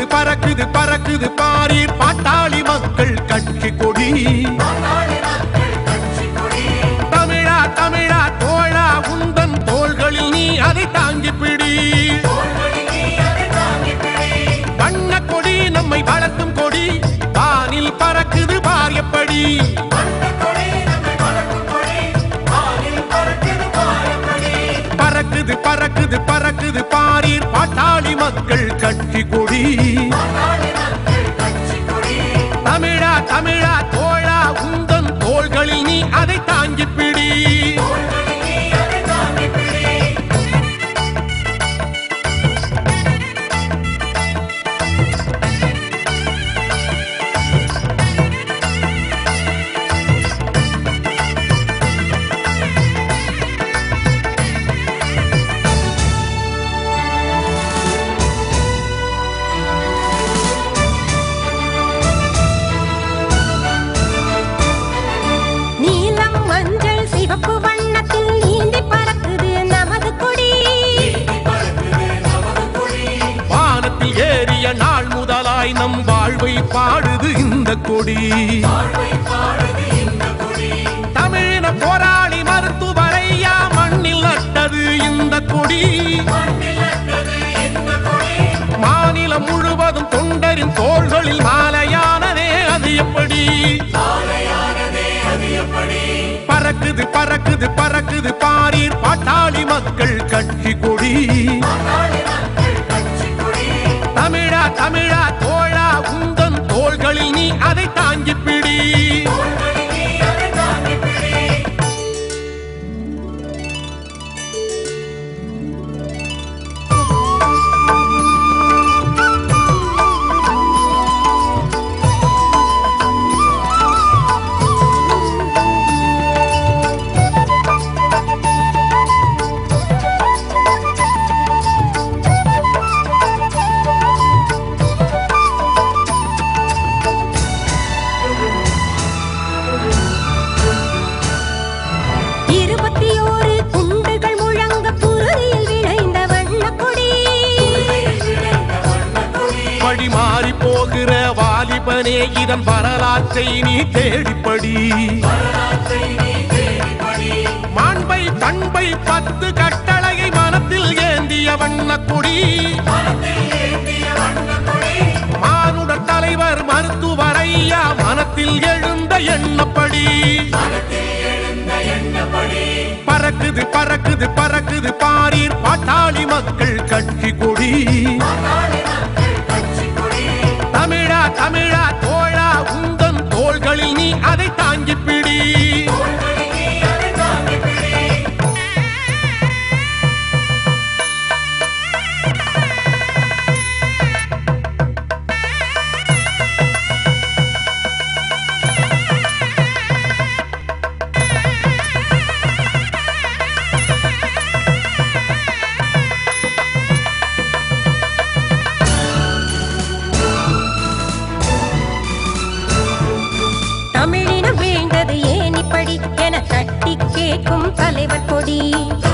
பறக்குது பறக்குது பாரீர் பாட்டாளி மக்கள் கட்சி கொடி தமிழா தமிழா தோழா உந்தன் தோள்களில் நீ அதை தாங்கி பிடி வண்ண கொடி நம்மை வளர்க்கும் கொடி வானில் பறக்குது பாரியப்படி பறக்குது பறக்குது பறக்குது பாரீர் பாட்டாளி மக்கள் கட்சி கொடி தமிழா தமிழா தோழா உந்தன் தோள்களில் நீ அதை தாங்கி பிடி நீலம் மஞ்சள் சிவப்பு வண்ணத்தில் நீந்தி பறக்குது நமது கொடி வானத்தில் ஏறிய நாள் முதலாய் நம் வாழ்வை பாடுது இந்த கொடி தமிழின போராளி மருத்துவரையா மண்ணில் நட்டது இந்த கொடி மாநிலம் முழுவதும் தொண்டரின் தோள்களில் மாலையானதே அது எப்படி பறக்குது பறக்குது பறக்குது பாரீர் பாட்டாளி மக்கள் கட்சி கொடி தமிழா தமிழா தோழா உந்தன் தோள்களில் நீ அதை தாங்கி பிடி இருபத்தி ஓரு குண்டுகள் முழங்க புருதியில் விளைந்த வண்ண கொடி படி மாறி போகிற வாலிபனே இதன் வரலாற்றை நீ தேடிப்படி மாண்பை பண்பை பத்து கட்டளையை மனத்தில் ஏந்திய வண்ண கொடி மானுட தலைவர் மருத்துவரையா மனத்தில் எழுந்த எண்ணப்படி பறக்குது பறக்குது பறக்குது பாரீர் பாட்டாளி மக்கள் கட்சி கொடி தமிழா தமிழா தோழா உந்தன் தோள்களில் நீ அதை தாங்கி பிடி தமிழினம் வீழ்ந்தது ஏன் இப்படி என தட்டி கேட்கும் தலைவர் கொடி